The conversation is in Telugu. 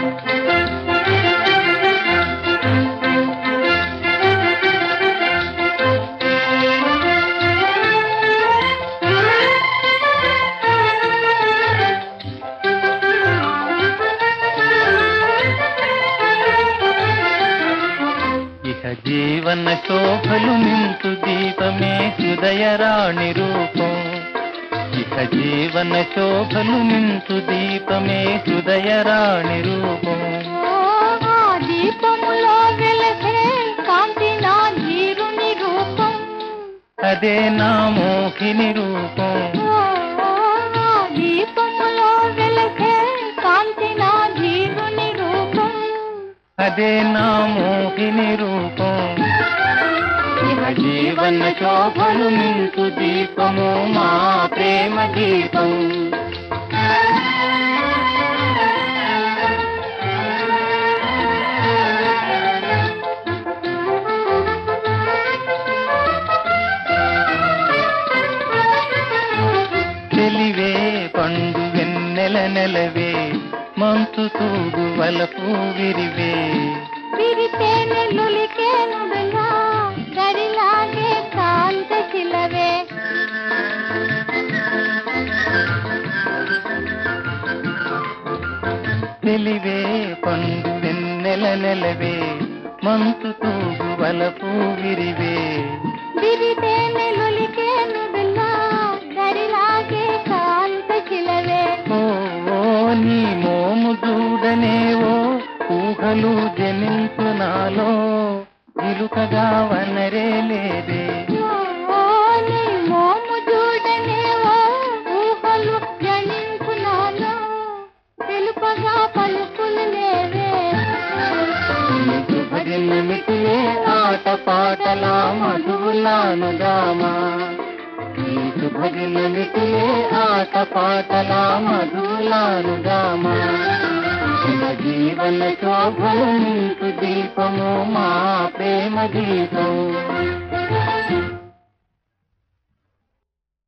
ఇహ జీవన శోభలు మించు దీపమే హృదయరాణి రూపం ఇహ జీవన శోభలు మించు దీపమే హృదయరాణి రూపం ఓ, ఆ దీపములో వెలసే కాంతి నా ధీరుని రూపం అదే నా మోహిని రూపం ఓ, ఆ దీపములో వెలసే కాంతి నా ధీరుని రూపం అదే నా మోహిని రూపం ఇహ జీవన శోభలు మించు దీపము మా ప్రేమ దీపం తెలివే పండు వెన్నెల నెలవే మంచు తూడు వలపు విరివే విరితేనే లొలికేను బెలా గరిలాగే కాంత చిలవే తెలివే పండు వెన్నెల నెలవే మంచు తూడు వలపు విరివే విరితేనే లొలికేను బెలా గరిలాగే కాంత చిలవే ఓ ఓ నీ మోము చూడనేవో ఊహలు జనించు నాలో ఇరుకగా వనరే లేదే ఓ నీ మోము చూడనేవో ఊహలు జనించునాలో తెలుపగా పలుకులు లేవే భజనమిటియే ఆట పాటల మధువులానుగామా నీకు భజనమిటియే ఆట పాటల మధువులానుగామా ఇక జీవన శోభలు నీకు దీపము మా ప్రేమ దీపం